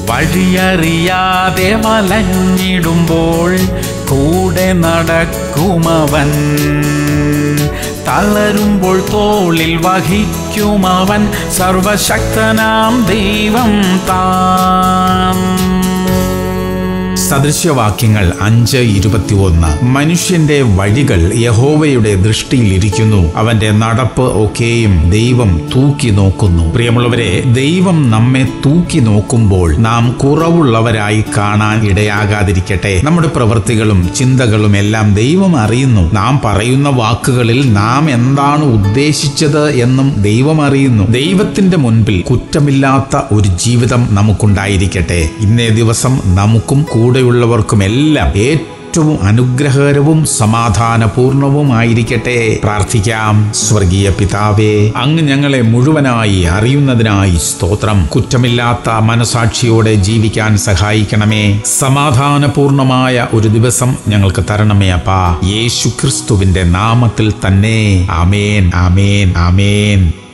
വഴിയറിയാതെ വലഞ്ഞിടുമ്പോൾ കൂടെ നടക്കുമവൻ തളരുമ്പോൾ തോളിൽ വഹിക്കുമവൻ സർവശക്തനാം ദൈവം താൻ സദൃശ്യവാക്യങ്ങൾ അഞ്ച് ഇരുപത്തിയൊന്ന് മനുഷ്യന്റെ വഴികൾ യഹോവയുടെ ദൃഷ്ടിയിലിരിക്കുന്നു അവന്റെ നടപ്പ് ഒക്കെയും ദൈവം തൂക്കി നോക്കുന്നു പ്രിയമുള്ളവരെ ദൈവം നമ്മെ തൂക്കി നോക്കുമ്പോൾ നാം കുറവുള്ളവരായി കാണാൻ ഇടയാകാതിരിക്കട്ടെ നമ്മുടെ പ്രവൃത്തികളും ചിന്തകളും എല്ലാം ദൈവം അറിയുന്നു നാം പറയുന്ന വാക്കുകളിൽ നാം എന്താണ് ഉദ്ദേശിച്ചത് എന്നും ദൈവം അറിയുന്നു ദൈവത്തിന്റെ മുൻപിൽ കുറ്റമില്ലാത്ത ഒരു ജീവിതം നമുക്കുണ്ടായിരിക്കട്ടെ ഇന്നേ ദിവസം നമുക്കും കൂടെയുള്ളവർക്കുമെല്ലാം ഏറ്റവും അനുഗ്രഹകരവും സമാധാനപൂർണവുമായിരിക്കട്ടെ പ്രാർത്ഥിക്കാം സ്വർഗീയ പിതാവേ അങ്ങ് ഞങ്ങളെ മുഴുവനായി അറിയുന്നതിനായി സ്തോത്രം കുറ്റമില്ലാത്ത മനസാക്ഷിയോടെ ജീവിക്കാൻ സഹായിക്കണമേ സമാധാനപൂർണമായ ഒരു ദിവസം ഞങ്ങൾക്ക് തരണമേ അപ്പാ യേശു ക്രിസ്തുവിന്റെ നാമത്തിൽ തന്നെ ആമേൻ ആമേൻ ആമേൻ